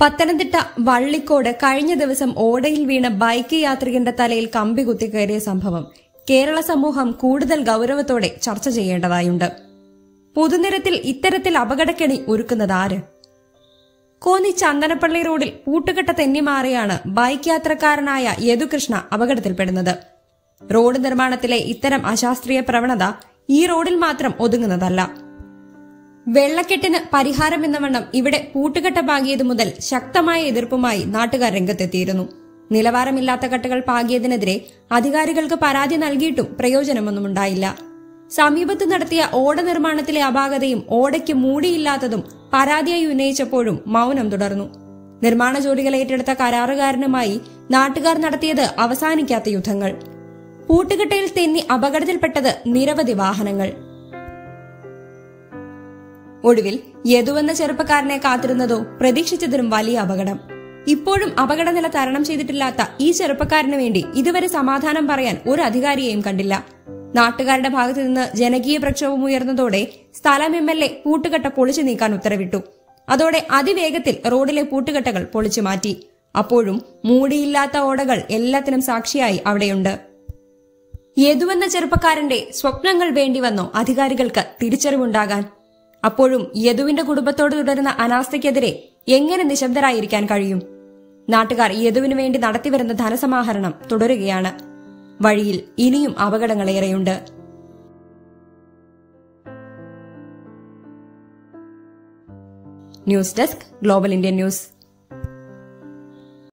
പത്തനംതിട്ട വള്ളിക്കോട് കഴിഞ്ഞ ദിവസം ഓടയിൽ വീണ ബൈക്ക് യാത്രികന്റെ തലയിൽ കമ്പി കുത്തിക്കയറിയ സംഭവം കേരള സമൂഹം കൂടുതൽ ഗൌരവത്തോടെ ചർച്ച ചെയ്യേണ്ടതായുണ്ട് പൊതുനിരത്തിൽ ഇത്തരത്തിൽ അപകടക്കെണി ഒരുക്കുന്നത് ആര് കോന്നി ചന്ദനപ്പള്ളി റോഡിൽ പൂട്ടുകെട്ട തെന്നിമാറിയാണ് ബൈക്ക് യാത്രക്കാരനായ യദുകൃഷ്ണ അപകടത്തിൽപ്പെടുന്നത് റോഡ് നിർമ്മാണത്തിലെ ഇത്തരം അശാസ്ത്രീയ പ്രവണത ഈ റോഡിൽ മാത്രം ഒതുങ്ങുന്നതല്ല വെള്ളക്കെട്ടിന് പരിഹാരമെന്ന വണ്ണം ഇവിടെ പൂട്ടുകെട്ട പാകിയത് മുതൽ ശക്തമായ എതിർപ്പുമായി നാട്ടുകാർ രംഗത്തെത്തിയിരുന്നു നിലവാരമില്ലാത്ത കട്ടകൾ പാകിയതിനെതിരെ അധികാരികൾക്ക് പരാതി നൽകിയിട്ടും പ്രയോജനമൊന്നുമുണ്ടായില്ല സമീപത്ത് നടത്തിയ ഓട നിർമ്മാണത്തിലെ അപാകതയും ഓടയ്ക്ക് മൂടിയില്ലാത്തതും പരാതിയായി ഉന്നയിച്ചപ്പോഴും മൗനം തുടർന്നു നിർമ്മാണ ജോലികൾ ഏറ്റെടുത്ത കരാറുകാരനുമായി നാട്ടുകാർ നടത്തിയത് അവസാനിക്കാത്ത യുദ്ധങ്ങൾ പൂട്ടുകെട്ടയിൽ തെന്നി അപകടത്തിൽപ്പെട്ടത് നിരവധി വാഹനങ്ങൾ ഒടുവിൽ യദുവെന്ന ചെറുപ്പക്കാരനെ കാത്തിരുന്നതോ പ്രതീക്ഷിച്ചതിലും വലിയ അപകടം ഇപ്പോഴും അപകടനില തരണം ചെയ്തിട്ടില്ലാത്ത ഈ ചെറുപ്പക്കാരന് വേണ്ടി ഇതുവരെ സമാധാനം പറയാൻ ഒരു അധികാരിയെയും കണ്ടില്ല നാട്ടുകാരുടെ ഭാഗത്തു നിന്ന് ജനകീയ പ്രക്ഷോഭം ഉയർന്നതോടെ സ്ഥലം എം എൽ എ പൂട്ടുകെട്ട പൊളിച്ചു നീക്കാൻ ഉത്തരവിട്ടു അതോടെ അതിവേഗത്തിൽ റോഡിലെ പൂട്ടുകെട്ടകൾ പൊളിച്ചു മാറ്റി അപ്പോഴും മൂടിയില്ലാത്ത ഓടകൾ എല്ലാത്തിനും സാക്ഷിയായി അവിടെയുണ്ട് യദുവെന്ന ചെറുപ്പക്കാരന്റെ സ്വപ്നങ്ങൾ വേണ്ടിവന്നോ അധികാരികൾക്ക് തിരിച്ചറിവുണ്ടാകാൻ അപ്പോഴും യദുവിന്റെ കുടുംബത്തോട് തുടരുന്ന അനാസ്ഥയ്ക്കെതിരെ എങ്ങനെ നിശബ്ദരായിരിക്കാൻ കഴിയും നാട്ടുകാർ യദുവിനു വേണ്ടി നടത്തിവരുന്ന ധനസമാഹരണം തുടരുകയാണ് വഴിയിൽ ഇനിയും അപകടങ്ങളേറെയുണ്ട് news desk global Indian news